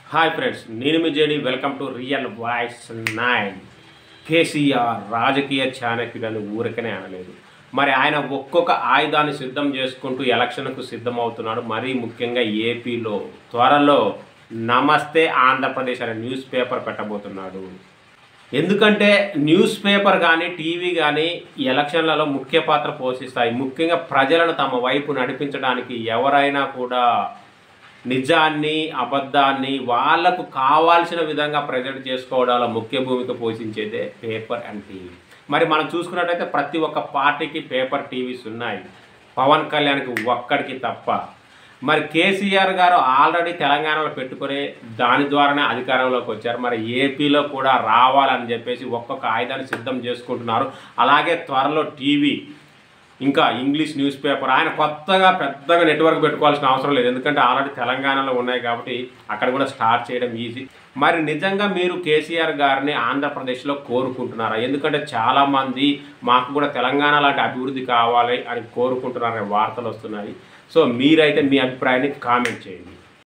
hi friends నేను మీ JD welcome to Real Voice nine KCR రాజకీయ చాణక్యుడని ఊరికనే అనలేదు మరి ఆయన ఒక్కొక్క ఆయుధాన్ని సిద్ధం చేసుకుంటూ ఎలక్షన్కు సిద్ధమవుతున్నాడు మరీ ముఖ్యంగా ఏపీలో త్వరలో నమస్తే ఆంధ్రప్రదేశ్ అనే న్యూస్ పేపర్ పెట్టబోతున్నాడు ఎందుకంటే న్యూస్ పేపర్ కానీ టీవీ కానీ ఈ ఎలక్షన్లలో ముఖ్య పాత్ర పోషిస్తాయి ముఖ్యంగా ప్రజలను తమ వైపు నడిపించడానికి ఎవరైనా కూడా నిజాన్ని అబద్ధాన్ని వాళ్లకు కావాల్సిన విధంగా ప్రజెంట్ చేసుకోవడంలో ముఖ్య భూమిక పోషించేదే పేపర్ అండ్ టీవీ మరి మనం చూసుకున్నట్టయితే ప్రతి ఒక్క పార్టీకి పేపర్ టీవీస్ ఉన్నాయి పవన్ కళ్యాణ్కి ఒక్కడికి తప్ప మరి కేసీఆర్ గారు ఆల్రెడీ తెలంగాణలో పెట్టుకుని దాని ద్వారానే అధికారంలోకి వచ్చారు మరి ఏపీలో కూడా రావాలని చెప్పేసి ఒక్కొక్క ఆయుధాన్ని సిద్ధం చేసుకుంటున్నారు అలాగే త్వరలో టీవీ ఇంకా ఇంగ్లీష్ న్యూస్ పేపర్ ఆయన కొత్తగా పెద్దగా నెట్వర్క్ పెట్టుకోవాల్సిన అవసరం లేదు ఎందుకంటే ఆల్రెడీ తెలంగాణలో ఉన్నాయి కాబట్టి అక్కడ కూడా స్టార్ట్ చేయడం ఈజీ మరి నిజంగా మీరు కేసీఆర్ గారిని ఆంధ్రప్రదేశ్లో కోరుకుంటున్నారా ఎందుకంటే చాలామంది మాకు కూడా తెలంగాణ లాంటి అభివృద్ధి కావాలి అని కోరుకుంటున్నారనే వార్తలు వస్తున్నాయి సో మీరైతే మీ అభిప్రాయాన్ని కామెంట్ చేయండి